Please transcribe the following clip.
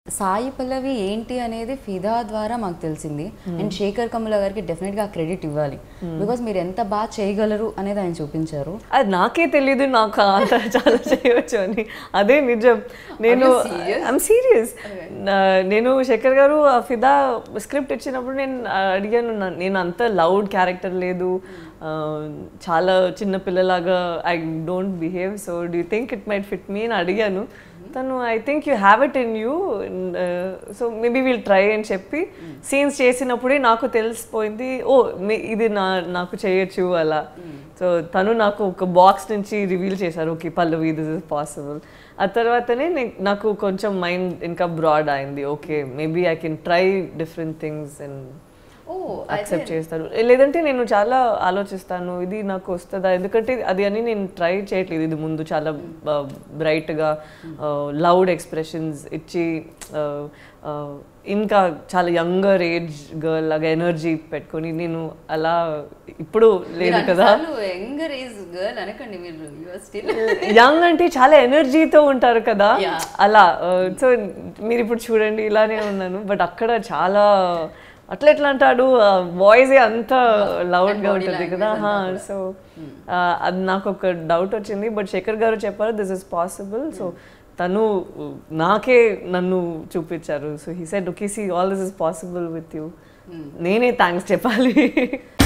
సాయి పల్లవి ఏంటి అనేది ఫిదా ద్వారా మాకు తెలిసింది అండ్ శేఖర్ కమల గారికి డెఫినెట్గా ఆ క్రెడిట్ ఇవ్వాలి బికాస్ మీరు ఎంత బాగా చేయగలరు అనేది ఆయన చూపించారు అది నాకే తెలియదు నాకు అంత చాలా చేయవచ్చు అని అదే నిజం నేను you serious? ఐమ్ సీరియస్ నేను శేఖర్ గారు ఆ ఫిదా స్క్రిప్ట్ ఇచ్చినప్పుడు నేను అడిగాను నా- నేను అంత లౌడ్ క్యారెక్టర్ లేదు ఆ, చాలా చిన్న పిల్లలాగా I don't behave so do think it might fit me అని అడిగాను తను I think you have it in you so maybe will try అని చెప్పి సీన్స్ చేసినప్పుడే నాకు తెలిసిపోయింది ఓ మీ- ఇది నా నాకు చేయొచ్చు అలా సో తను నాకు ఒక బాక్స్ నుంచి రివీల్ చేశారు okay Pallavi this is possible ఆ తర్వాతనే నే- నాకు కొంచెం మైండ్ ఇంకా బ్రాడ్ అయింది okay maybe I can try different things and ఓ యాక్సెప్ట్ చేస్తారు లేదంటే నేను చాలా ఆలోచిస్తాను ఇది నాకు వస్తుందా ఎందుకంటే అది అని నేను ట్రై చేయట్లేదు ఇది ముందు చాలా బ్రైట్గా లౌడ్ ఎక్స్ప్రెషన్స్ ఇచ్చి ఆ, ఆ, ఇంకా చాలా యంగర్ ఏజ్ గర్ల్ లాగా ఎనర్జీ పెట్టుకొని నేను అలా ఇప్పుడు లేదు కదా యంగర్ ఏజ్ గర్ల్ అనకండి మీరు యు ఆర్ స్టిల్ యంగ్ అంటే చాలా ఎనర్జీతో ఉంటారు కదా Yeah. అలా సో మీరు ఇప్పుడు చూడండి ఇలానే ఉన్నాను బట్ అక్కడ చాలా అట్లా ఎట్లా అంటాడు వాయిస్ అంత లౌడ్ గా body ఉంటుంది కదా language అంతా సో అది నాకు ఒక డౌట్ వచ్చింది బట్ శేఖర్ గారు చెప్పారు దిస్ ఇస్ పాసిబుల్ సో తను నాకే నన్ను చూపించారు so he said okay see all this is possible with you నేనే థ్యాంక్స్ చెప్పాలి